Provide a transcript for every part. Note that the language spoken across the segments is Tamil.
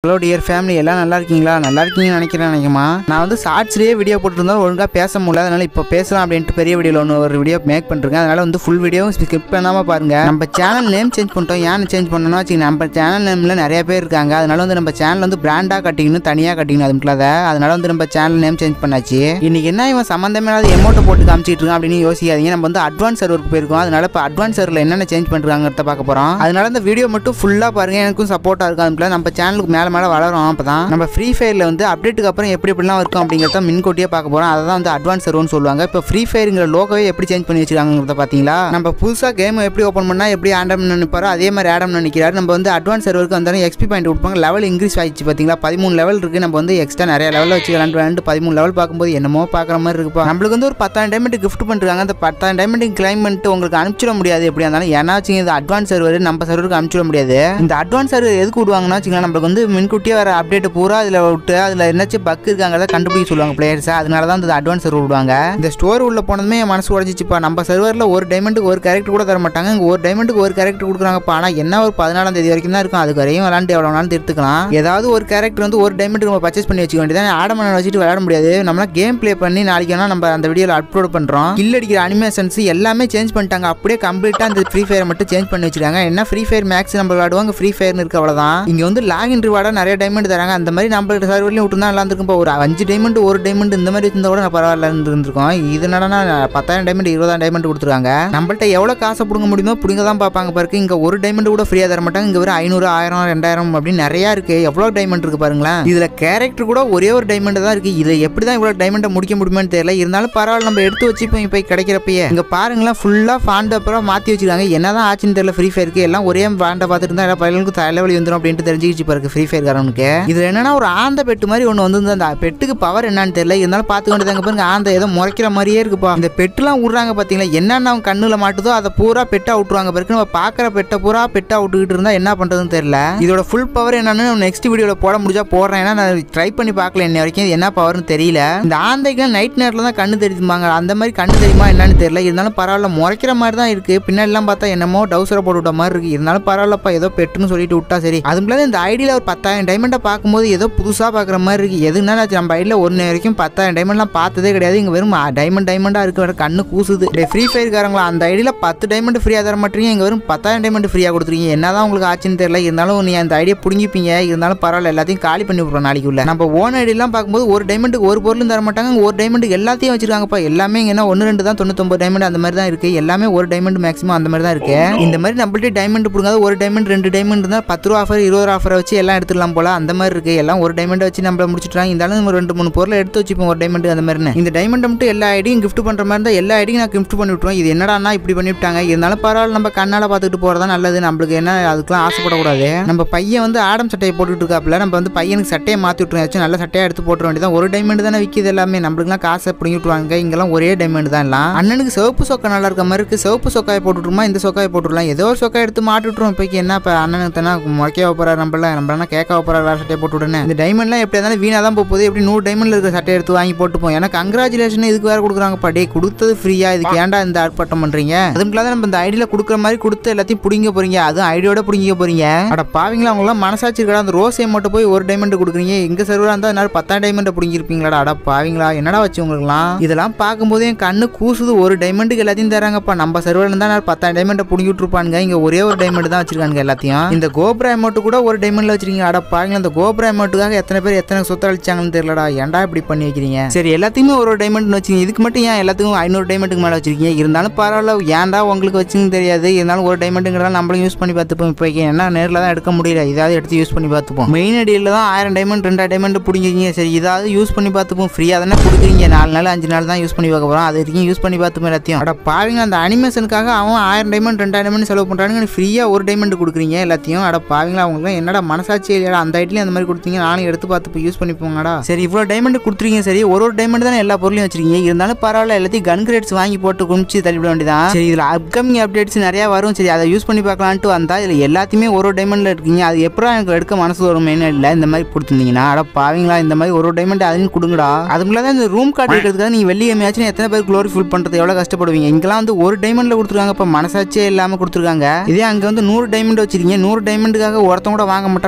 ஹலோ டியர் ஃபேமிலி எல்லாம் நல்லா இருக்கீங்களா நல்லா இருக்கீங்கன்னு நினைக்கிறேன் நினைக்கமா நான் வந்து ஷார்ட்ஸ்லேயே வீடியோ போட்டுருந்தாலும் ஒழுங்காக பேச முடியல அதனால இப்போ பேசலாம் அப்படின்ட்டு பெரிய வீடியோவில் ஒன்று ஒரு வீடியோ மேக் பண்ணிருக்கேன் அதனால வந்து ஃபுல் வீடியோ ஸ்கிப் பண்ணாமல் பாருங்க நம்ம சேனல் நேம் சேஞ்ச் பண்ணிட்டோம் ஏன் சேஞ்ச் பண்ணணும்னா வச்சுக்கோங்க நம்ம சேனல் நேமில் நிறைய பேர் இருக்காங்க அதனால வந்து நம்ம சேனல் வந்து பிராண்டாக கட்டிக்கணும் தனியாக கட்டிக்கணும் அது மட்டும் இல்லாத அதனால வந்து நம்ம சேனல் நேம் சேஞ்ச் பண்ணாச்சு இன்னைக்கு என்ன இவன் சம்மந்தமே இல்லாத எமௌண்ட்டை போட்டு காமிச்சிட்டு இருக்கான் அப்படின்னு யோசிக்காதீங்க நம்ம வந்து அட்வான்ஸ் சர்வருக்கு போயிருக்கோம் அதனால இப்போ அட்வான்ஸ் சர்வரில் என்னென்ன சேஞ்ச் பண்ணுறாங்கிறத பார்க்க போகிறோம் அதனால இந்த வீடியோ மட்டும் ஃபுல்லாக பாருங்க எனக்கும் சப்போர்ட்டாக இருக்கும் அதுக்குள்ள நம்ம சேனலுக்கு மேலே மேலே வளரும் அப்போ தான் நம்ம ஃப்ரீ ஃபயரில் வந்து அப்டேட்டுக்கு அப்புறம் எப்படி எப்படிலாம் இருக்கும் அப்படிங்கிறத முன்கூட்டியே பார்க்க போகிறோம் அதை தான் வந்து அட்வான்ஸ் சர்வர்னு சொல்லுவாங்க இப்போ ஃப்ரீ ஃபயருங்கிற லோகோவே எப்படி சேஞ்ச் பண்ணி வச்சிருக்காங்கிறத பார்த்தீங்களா நம்ம புதுசாக கேம் எப்படி ஓப்பன் பண்ணால் எப்படி ஆடம் நினைப்பாரோ அதே மாதிரி ஆடம் நினைக்கிறாரு நம்ம வந்து அட்வான்ஸ் சர்வருக்கு வந்தாலும் எக்ஸ்பி பாயிண்ட் கொடுப்பாங்க லெவல் இன்க்ரீஸ் ஆயிடுச்சு பார்த்தீங்களா பதிமூணு லெவல் இருக்குது நம்ம வந்து எக்ஸ்ட்ரா நிறைய லெவலில் வச்சு விளாண்டு விளாண்டு பதிமூணு லெவல் பார்க்கும்போது என்னமோ பார்க்குற மாதிரி இருக்குப்பா நம்மளுக்கு வந்து ஒரு பத்தாயிரம் டைமண்ட் கிஃப்ட் பண்ணிருக்காங்க அந்த பத்தாயிரம் டைமண்ட் கிளைம் பண்ணிட்டு உங்களுக்கு அனுப்பிச்சிட முடியாது எப்படியா இருந்தாலும் ஏன்னா வச்சுங்க இது அட்வான்ஸ் சர்வர் நம்ம சர்வருக்கு அனுப்பிச்சிட முடியாது இந்த அட்வான்ஸ் சர்வர் எதுக்கு விடுவாங்கன்னா வச்சுக்கலாம் நம்மளுக்கு வந்து முன்கூட்டியே வர அப்டேட் பூரா அதில் விட்டு அதில் என்னாச்சும் பக் இருக்காங்கிறத கண்டுபிடிக்க சொல்லுவாங்க பிளேயர்ஸை அதனால தான் இந்த அட்வான்ஸ் சர்வர் விடுவாங்க இந்த ஸ்டோர் உள்ள போனதுமே என் மனசு உடஞ்சிச்சுப்பா நம்ம சர்வரில் ஒரு டைமண்டுக்கு ஒரு கேரக்டர் கூட தர மாட்டாங்க இங்கே ஒரு டைமண்டுக்கு ஒரு கேரக்டர் கொடுக்குறாங்கப்பா ஆனால் என்ன ஒரு பதினாலாம் தேதி வரைக்கும் தான் இருக்கும் அதுக்கு வரையும் விளாண்டு எவ்வளோ நாளும் எடுத்துக்கலாம் ஏதாவது ஒரு கேரக்டர் வந்து ஒரு டைமண்டுக்கு நம்ம பர்ச்சேஸ் பண்ணி வச்சுக்க வேண்டியதான் ஆடமனை வச்சுட்டு விளையாட முடியாது நம்மளாம் கேம் ப்ளே பண்ணி நாளைக்கு வேணா நம்ம அந்த வீடியோவில் அப்லோட் பண்ணுறோம் கில் அடிக்கிற அனிமேஷன்ஸ் எல்லாமே சேஞ்ச் பண்ணிட்டாங்க அப்படியே கம்ப்ளீட்டாக அந்த ஃப்ரீ ஃபயர் மட்டும் சேஞ்ச் பண்ணி வச்சிருக்காங்க என்ன ஃப்ரீ ஃபயர் மேக்ஸ் நம்ம விளாடுவாங்க ஃப்ரீ ஃபயர்னு இருக்கு அவ்வளோதான் இங்கே வந்து லாகின் ரிவார்டாக நிறைய டைமண்ட் தராங்க அந்த மாதிரி நம்ம சர்வர்லையும் விட்டுருந்தா நல்லா இருந்திருக்கும் ஒரு அஞ்சு டைமண்ட் ஒரு டைமண்ட் இந்த மாதிரி இருந்தால் கூட நான் பரவாயில்ல இருந்திருக்கும் இது என்னடா பத்தாயிரம் டைமண்ட் இருபதாயிரம் டைமண்ட் கொடுத்துருக்காங்க நம்மள்ட்ட எவ்வளோ காசை பிடுங்க முடியுமோ பிடிங்க தான் பார்ப்பாங்க பாருங்க இங்கே ஒரு டைமண்ட் கூட ஃப்ரீயாக தர மாட்டாங்க இங்கே வெறும் ஐநூறு ஆயிரம் ரெண்டாயிரம் அப்படின்னு நிறையா இருக்கு எவ்வளோ டைமண்ட் இருக்கு பாருங்களேன் இதில் கேரக்டர் கூட ஒரே ஒரு டைமண்ட் தான் இருக்கு இதை எப்படி தான் இவ்வளோ டைமண்டை முடிக்க முடியுமான்னு தெரியல இருந்தாலும் பரவாயில்ல நம்ம எடுத்து வச்சுப்போம் இப்போ கிடைக்கிறப்பயே இங்கே பாருங்களேன் ஃபுல்லாக ஃபாண்ட் அப்புறம் மாற்றி வச்சிருக்காங்க என்னதான் ஆச்சுன்னு தெரியல ஃப்ரீ ஃபயருக்கு எல்லாம் ஒரே ஃபாண்டை பார்த்துட்டு தான் எல்லா பையனுக்கும் தலைவலி வந்துடும் அப்படின்ட்டு தெரிஞ்சுக்கிச்சு பாருங்க ஃப்ரீ ஃபயர் காரனுக்கு இதில் என்னன்னா ஒரு ஆந்த பெட்டு மாதிரி ஒன்று வந்து அந்த பெட்டுக்கு பவர் என்னன்னு தெரியல இருந்தாலும் பார்த்து கொண்டு பாருங்க ஆந்த ஏதோ முறைக்கிற மாதிரியே இருக்குப்பா இந்த பெட்டுலாம் விட்றாங்க பார்த்தீங்களா என்னென்ன அவங்க கண்ணில் மாட்டுதோ அதை பூரா பெட்டா விட்டுருவாங்க பிறகு நம்ம பார்க்குற பெட்டை பூரா பெட்டா விட்டுக்கிட்டு இருந்தால் என்ன பண்ணுறதுன்னு தெரியல இதோட ஃபுல் பவர் என்னன்னு நெக்ஸ்ட் வீடியோவில் போட முடிஞ்சா போடுறேன் ஏன்னா நான் ட்ரை பண்ணி பார்க்கல இன்ன வரைக்கும் இது என்ன பவர்னு தெரியல இந்த ஆந்தைக்கெல்லாம் நைட் நேரத்தில் தான் கண்ணு தெரியுமாங்க அந்த மாதிரி கண்ணு தெரியுமா என்னன்னு தெரியல இருந்தாலும் பரவாயில்ல முறைக்கிற மாதிரி தான் இருக்கு பின்னாடிலாம் பார்த்தா என்னமோ டவுசரை போட்டு விட்ட மாதிரி இருக்கு இருந்தாலும் பரவாயில்லப்பா ஏதோ பெட்டுன்னு சொல்லிட்டு விட்டா சரி அதுவும் இல்லாத இந்த ஐடியில் ஒரு பத்தாயிரம் டைமண்டை பார்க்கும்போது ஏதோ புதுசாக பார்க்குற மாதிரி இருக்கு எதுனா நம்ம ஐடியில் ஒன்று வரைக்கும் பத்தாயிரம் டைமண்ட்லாம் பார்த்ததே கிடையாது இங்கே வெறும் டைமண்ட் டைமண்டாக இருக்கு வேற கண்ணு கூசுது டே ஃப்ரீ ஃபயர்காரங்களா அந்த ஐடியில் பத்து டைமண்ட் ஃப்ரீயாக தர மாட்டீங்க இங்கே வெறும் பத்தாயிரம் டைமண்ட் ஃப்ரீயாக கொடுத்துருக்கீங்க என்னதான் உங்களுக்கு ஆச்சுன்னு தெரியல இருந்தாலும் நீ அந்த ஐடியா பிடிங்கிப்பீங்க இருந்தாலும் பரவாயில்ல எல்லாத்தையும் காலி பண்ணி விட்றோம் நாளைக்கு உள்ள நம்ம ஓன் ஐடியெல்லாம் பார்க்கும்போது ஒரு டைமண்டுக்கு ஒரு பொருளும் தர மாட்டாங்க இங்க ஒரு டைமண்டுக்கு எல்லாத்தையும் வச்சிருக்காங்கப்பா எல்லாமே இங்க என்ன ஒன்று ரெண்டு தான் தொண்ணூத்தொம்பது டைமண்ட் அந்த மாதிரி தான் இருக்கு எல்லாமே ஒரு டைமண்ட் மேக்ஸிமம் அந்த மாதிரி தான் இருக்கு இந்த மாதிரி நம்மள்ட்ட டைமண்ட் பிடுங்காத ஒரு டைமண்ட் ரெண்டு டைமண்ட் இருந்தால் பத்து ரூபா ஆஃபர் இருபது ரூபா ஆஃபரை வச்சு எல்லாம் எடுத்துடலாம் போல அந்த மாதிரி இருக்கு எல்லாம் ஒரு டைமண்ட் வச்சு நம்மள முடிச்சுட்டாங்க இருந்தாலும் நம்ம ரெண்டு மூணு பொருளை எடுத்து வச்சுப்போம் ஒரு டைமண்ட் அந்த மாதிரி இந்த டைமண்ட் மட்டும் எல்லா ஐடியும் கிஃப்ட் பண்ற மாதிரி இருந்தால் எல்லா ஐடியும் நான் கிஃப்ட் பண்ணி விட்டுருவோம் இது என்னடான்னா இப்படி பண்ணிவிட்டாங்க இருந்தாலும் பரவாயில்ல நம்ம கண்ணால பார்த்துட்டு போறதா நல்லது நம்மளுக்கு என்ன அதுக்கெல்லாம் ஆசைப்படக்கூடாது நம்ம பையன் வந்து ஆடம் சட்டையை போட்டுட்டு இருக்காப்புல நம்ம வந்து பையனுக்கு சட்டையை மாற்றி விட்டுருவோம் ஏதாச்சும் நல்ல சட்டையை எடுத்து போட்டுற வேண்டியதான் ஒரு டைமண்ட் தானே விற்கிது எல்லாமே நம்மளுக்குலாம் காசை பிடிங்கி விட்டுருவாங்க இங்கெல்லாம் ஒரே டைமண்ட் தான் எல்லாம் அண்ணனுக்கு சிவப்பு சொக்கா நல்லா இருக்க மாதிரி இருக்கு சிவப்பு சொக்காயை போட்டுட்டுருமா இந்த சொக்காயை போட்டுடலாம் ஏதோ ஒரு சொக்கா எடுத்து மாட்டி விட்டுருவோம் இப்போக்கி என்ன இப்போ அண்ணனுக்கு தானே முறைக்க வைப்பறாரு நம்மள நம்மளா கேட்க வைப்பறாரு வேறு சட்டையை போட்டு விடுன்னு இந்த டைமண்ட்லாம் எப்படி இருந்தாலும் வீணாக தான் போகுது எப்படி நூறு டைமண்ட்ல இருக்கிற சட்டையை எடுத்து வாங்கி போட்டுப்போம் ஏன்னா கங்க்ராச்சுலேஷன் இதுக்கு வேறு கொடுக்குறாங்கப்பா டே கொடுத்தது ஃப்ரீயா இதுக்கு ஏன்டா இந்த ஆர்ப்பாட்டம் பண்ணுறீங்க அதுவும் இல்லாத நம்ம இந்த ஐடியில் கொடுக்குற மாதிரி கொடுத்து எல்லாத்தையும் பிடிங்க போறீங்க அதுவும் ஐடியோட பிடிங்க போறீங்க அட பாவீங்களா அவங்களாம் மனசாட்சி இருக்கா அந்த ரோஸை மட்டும் போய் ஒரு டைமண்ட் கொடுக்குறீங்க எங்க சர்வராக இருந்தால் நேரம் பத்தாயிரம் டைமண்ட் பிடிங்கிருப்பீங்களாடா அட பாவீங்களா என்னடா வச்சு உங்களுக்குலாம் இதெல்லாம் பார்க்கும்போது என் கண்ணு கூசுது ஒரு டைமண்டுக்கு எல்லாத்தையும் தராங்கப்பா நம்ம சர்வரில் இருந்தால் நேரம் பத்தாயிரம் டைமண்ட் பிடிங்கி விட்டுருப்பானுங்க இங்கே ஒரே ஒரு டைமண்ட் தான் வச்சிருக்காங்க எல்லாத்தையும் இந்த கோபுர அமௌண்ட் கூட ஒரு டைமண்ட்ல வச்சிருக்கீங்க அட பாவீங்களா இந்த கோபுர அமௌண்ட்டுக்காக எத்தனை பேர் எத்தனை சொத்து அழிச்சாங்கன்னு தெரியலடா ஏன்டா இப்படி பண்ணி வைக்கிறீங்க சரி எல்லாத்தையுமே ஒரு டைமண்ட் வச்சிருக்கீங்க இதுக்கு மட்டும் ஏன் எல்லாத்துக்கும் ஐநூறு டைமண்ட்டுக்கு மேலே வச்சிருக்கீங்க இருந்தாலும் பரவாயில்ல ஏன்டா உங்களுக்கு வச்சுன்னு தெரியாது இருந்தாலும் ஒரு டைமண்ட்டுங்கிறதா நம்மளும் யூஸ் பண்ணி பார்த்துப்போம் இப்போ என்ன நேரில் தான் எடுக்க முடியல இதாவது எடுத்து யூஸ் பண்ணி பார்த்துப்போம் மெயின் அடியில் தான் ஆயிரம் டைமண்ட் ரெண்டாயிரம் டைமண்ட் பிடிங்கிருக்கீங்க சரி இதாவது யூஸ் பண்ணி பார்த்துப்போம் ஃப்ரீயாக தானே கொடுக்குறீங்க நாலு நாள் அஞ்சு நாள் தான் யூஸ் பண்ணி பார்க்க போகிறோம் அது வரைக்கும் யூஸ் பண்ணி பார்த்துப்போம் எல்லாத்தையும் அட பாருங்க அந்த அனிமேஷனுக்காக அவன் ஆயிரம் டைமண்ட் ரெண்டாயிரம் டைமண்ட் செலவு பண்ணுறானுங்க ஃப்ரீயாக ஒரு டைமண்ட் கொடுக்குறீங்க எல்லாத்தையும் அட பாவீங்களா அவங்களுக்கு என்னடா மனசாட்சி இல்லையா அந்த ஐட்லையும் அந்த மாதிரி கொடுத்தீங்க நானும் எடுத்து பார்த்து யூஸ் பண்ணிப்போங்கடா சரி இவ்வளோ டைமண்ட் கொடுத்துருக்கீங்க சரி ஒரு ஒரு டைமண்ட் தானே எல்லா பொருளையும் வச்சிருக்கீங்க இருந்தாலும் பரவாயில்ல எல்லாத்தையும் கன் கிரேட்ஸ் வாங்கி போட்டு குமிச்சு தள்ளிவிட வேண்டியதான் சரி இதில் அப்கமிங் அப்டேட்ஸ் நிறையா வரும் சரி அதை யூஸ் பண்ணி பார்க்கலான்ட்டு வந்தா இதில் எல்லாத்தையுமே ஒரு ஒரு டைமண்டில் இருக்கீங்க அது எப்படா எனக்கு எடுக்க மனசு வரும் மெயின் இல்லை இந்த மாதிரி கொடுத்துருந்தீங்கன்னா அட பாவீங்களா இந்த மாதிரி ஒரு ஒரு டைமண்ட் அதையும் கொடுங்கடா அது இல்லாத இந்த ரூம் கார்டு எடுக்கிறதுக்காக நீங்கள் வெள்ளி எம்மையாச்சும் எத்தனை பேர் க்ளோரி ஃபுல் பண்ணுறது எவ்வளோ கஷ்டப்படுவீங்க இங்கெல்லாம் வந்து ஒரு டைமண்டில் கொடுத்துருக்காங்க இப்போ மனசாட்சியே இல்லாமல் கொடுத்துருக்காங்க இதே அங்கே வந்து நூறு டைமண்ட் வச்சிருக்கீங்க நூறு டைமண்டுக்காக ஒருத்தன் கூட வாங்க மாட்டான் நூறு டைமண்ட்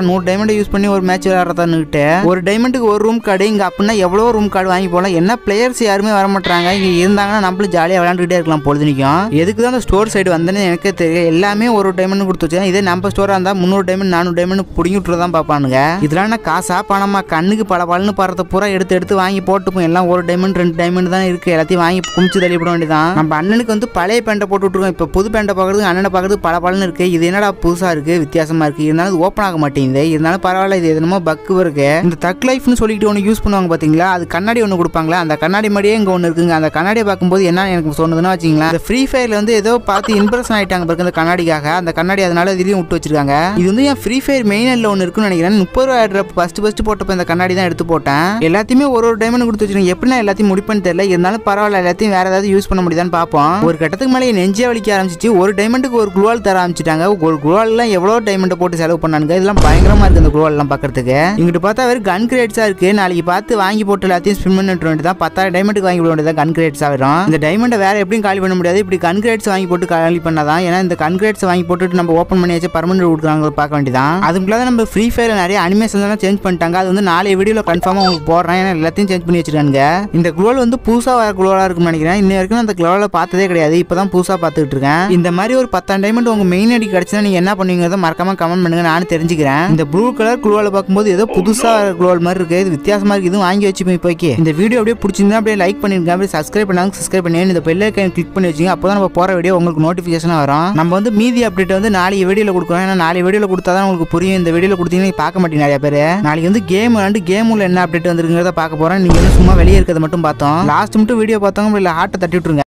டைமண்ட் யூஸ் பண்ணி ஒரு மேட்ச் விளையாடுறதான்னுட்டு ஒரு டைமண்டுக்கு ஒரு ரூம் கார்டு இங்க அப்படின்னா எவ்வளோ ரூம் கார்டு வாங்கி போகலாம் என்ன பிளேயர்ஸ் யாருமே வர மாட்டாங்க இங்க இருந்தாங்கன்னா நம்மளும் ஜாலியாக விளையாண்டுட்டே இருக்கலாம் பொழுதுனிக்கும் எதுக்கு தான் அந்த ஸ்டோர் சைடு வந்தேன்னு எனக்கே தெரியும் எல்லாமே ஒரு டைமண்ட் கொடுத்து வச்சேன் இதே நம்ம ஸ்டோராக இருந்தால் முந்நூறு டைமண்ட் நானூறு டைமண்ட் பிடிங்கி விட்டுறது தான் பார்ப்பானுங்க இதெல்லாம் என்ன காசா பணமா கண்ணுக்கு பல பலன்னு பறத பூரா எடுத்து எடுத்து வாங்கி போட்டுப்போம் எல்லாம் ஒரு டைமண்ட் ரெண்டு டைமண்ட் தான் இருக்கு எல்லாத்தையும் வாங்கி குமிச்சு தள்ளிவிட வேண்டியதான் நம்ம அண்ணனுக்கு வந்து பழைய பேண்டை போட்டு விட்டுருக்கோம் இப்போ புது பேண்டை பார்க்கறது அண்ணனை பார்க்கறது பல பலன்னு இருக்கு இது என்னடா புதுசா இருக்கு வித்தியாசமா இருக்கு இருந்தாலும் இது ஓப்பன் ஆக மாட்டேங்குது இருந்தாலும் பரவாயில்ல இது என்னமோ பக்கு இருக்கு இந்த தக் லைஃப்னு சொல்லிட்டு ஒன்று யூஸ் பண்ணுவாங்க பாத்தீங்களா அது கண்ணாடி ஒன்று கொடுப்பாங்களா அந்த கண்ணாடி மாதிரியே இங்கே ஒன்று இருக்குங்க அந்த கண்ணாடியை பார்க்கும்போது என்ன எனக்கு சொன்னதுன்னா வச்சிங்களா இந்த ஃப்ரீ ஃபயர்ல வந்து ஏதோ பார்த்து இம்ப்ரெஷன் ஆயிட்டாங்க பாருங்க அந்த கண்ணாடிக்காக அந்த கண்ணாடி அதனால இதுலயும் விட்டு வச்சிருக்காங்க இது வந்து என் ஃப்ரீ ஃபயர் மெயினில் ஒன்று இருக்குன்னு நினைக்கிறேன் முப்பது ரூபா ட்ராப் ஃபர்ஸ்ட் ஃபர்ஸ்ட் போட்டப்போ இந்த கண்ணாடி தான் எடுத்து போட்டேன் எல்லாத்தையுமே ஒரு ஒரு டைமண்ட் கொடுத்து வச்சிருக்கேன் எப்படின்னா எல்லாத்தையும் முடிப்பேன்னு தெரியல இருந்தாலும் பரவாயில்ல எல்லாத்தையும் வேற ஏதாவது யூஸ் பண்ண முடியுதான்னு பார்ப்போம் ஒரு கட்டத்துக்கு மேலே என் நெஞ்சே வலிக்க ஆரம்பிச்சிச்சு ஒரு டைமண்டுக்கு ஒரு குளோவால் தர ஆரம்பிச்சிட்டாங்க ஒரு குளோவால்லாம் எவ்வளோ டைமண்ட் போட்டு செலவு பண்ணானுங்க இதெல்லாம் பயங்கரமா இருக்கு இந்த குளோவால்லாம் பார்க்கறதுக்கு இங்கிட்டு பார்த்தா வெறும் கன் கிரேட்ஸா இருக்கு நாளைக்கு பார்த்து வாங்கி போட்டு எல்லாத்தையும் ஸ்பின் பண்ணிட்டு வேண்டியதான் பத்தாயிரம் டைமண்டுக்கு வாங்கி விட வேண்டியதான் கன் கிரேட்ஸ் ஆகிடும் இந்த டைமண்டை வேற எப்படியும் காலி பண்ண முடியாது இப்படி கன் கிரேட்ஸ் வாங்கி போட்டு காலி பண்ணாதான் ஏன்னா இந்த கன் கிரேட்ஸ் வாங்கி போட்டுட்டு நம்ம ஓப்பன் பண்ணி வச்சு பர்மனெண்ட் கொடுக்குறாங்க பார்க்க வேண்டியதான் அதுக்கு இல்லாத நம்ம ஃப்ரீ ஃபயர் நிறைய அனிமேஷன் எல்லாம் சேஞ்ச் பண்ணிட்டாங்க அது வந்து நாளைய வீடியோவில் கன்ஃபார்மாக உங்களுக்கு போடுறேன் ஏன்னா எல்லாத்தையும் சேஞ்ச் பண்ணி வச்சிருக்காங்க இந்த குளோல் வந்து புதுசாக வர குளோலாக இருக்கும்னு நினைக்கிறேன் இன்ன வரைக்கும் நான் அந்த குளோவில் பார்த்ததே கிடையாது இப்போ தான் புதுசாக பார்த்துட்டு இருக்கேன் இந்த மாதிரி ஒரு பத்தாயிரம் டைமண்ட் உங்கள் மெயின் அடி கிடச்சினா நீங்கள் என்ன பண்ணுவீங்கிறத மறக்காம கமெண்ட் பண்ணுங்க நானும் தெரிஞ்சுக்கிறேன் இந்த ப்ளூ கலர் குளோவில் பார்க்கும்போது ஏதோ புதுசாக குளோல் மாதிரி இருக்கு இது வித்தியாசமா இருக்கு இதுவும் வாங்கி வச்சுப்போம் இப்போக்கி இந்த வீடியோ அப்படியே பிடிச்சிருந்தா அப்படியே லைக் பண்ணிருங்க அப்படியே சப்ஸ்கிரைப் பண்ணாங்க சப்ஸ்கிரைப் பண்ணி இந்த பெல் ஐக்கன் கிளிக் பண்ணி வச்சுங்க அப்போ தான் நம்ம போகிற வீடியோ உங்களுக்கு நோட்டிஃபிகேஷனாக வரும் நம்ம வந்து மீதி அப்டேட் வந்து நாளைக்கு வீடியோவில் கொடுக்குறோம் ஏன்னா நாளைக்கு வீடியோவில் கொடுத்தா தான் உங்களுக்கு புரியும் இந்த வீடியோவில் கொடுத்தீங்கன்னா பார்க்க மாட்டீங்க நிறைய பேர் நாளைக்கு வந்து கேம் விளாண்டு கேம் உள்ள என்ன அப்டேட் வந்துருங்கிறத பார்க்க போகிறோம் நீங்கள் வந்து சும்மா வெளியே இருக்கிறத மட்டும் பார்த்தோம் லாஸ்ட் மட்டும் வீடியோ பார்த்தவங்க இல்லை ஹார்ட்டை தட்டி விட்டுருங்க